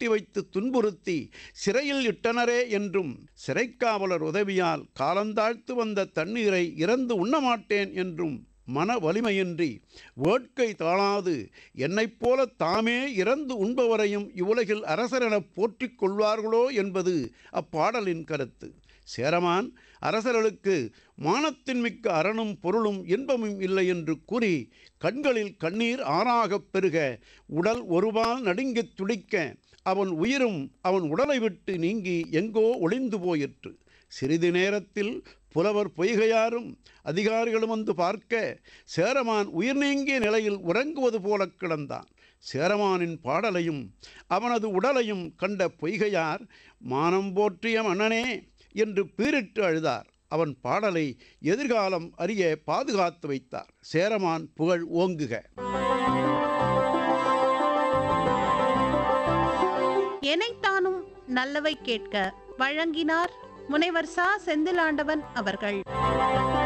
கட்டி வைத்து துன்புறுத்தி சிறையில் இட்டனரே என்றும் சிறைக்காவலர் உதவியால் காலந்தாழ்த்து வந்த தண்ணீரை இறந்து உண்ணமாட்டேன் என்றும் மன வலிமையின்றி வேட்கை தாழாது என்னைப் போல தாமே இறந்து உண்பவரையும் இவ்வுலகில் அரசரெனப் போற்றிக் கொள்வார்களோ என்பது அப்பாடலின் கருத்து சேரமான் அரசர்களுக்கு மானத்தின் மிக்க அரணும் பொருளும் இன்பமும் இல்லை என்று கூறி கண்களில் கண்ணீர் ஆறாகப் பெருக உடல் ஒருபால் நடுங்கித் துடிக்க அவன் உயிரும் அவன் உடலை விட்டு நீங்கி எங்கோ ஒளிந்து போயிற்று சிறிது நேரத்தில் புலவர் பொய்கையாரும் அதிகாரிகளும் வந்து பார்க்க சேரமான் உயிர் நீங்கிய நிலையில் உறங்குவது போல கிடந்தான் சேரமானின் பாடலையும் அவனது உடலையும் கண்ட பொய்கையார் மானம் போற்றிய மன்னனே என்று பீரிட்டு அழுதார் அவன் பாடலை எதிர்காலம் அறிய பாதுகாத்து வைத்தார் சேரமான் புகழ் ஓங்குக எனைத்தானும் நல்லவை கேட்க வழங்கினார் முனைவர் சா செந்திலாண்டவன் அவர்கள்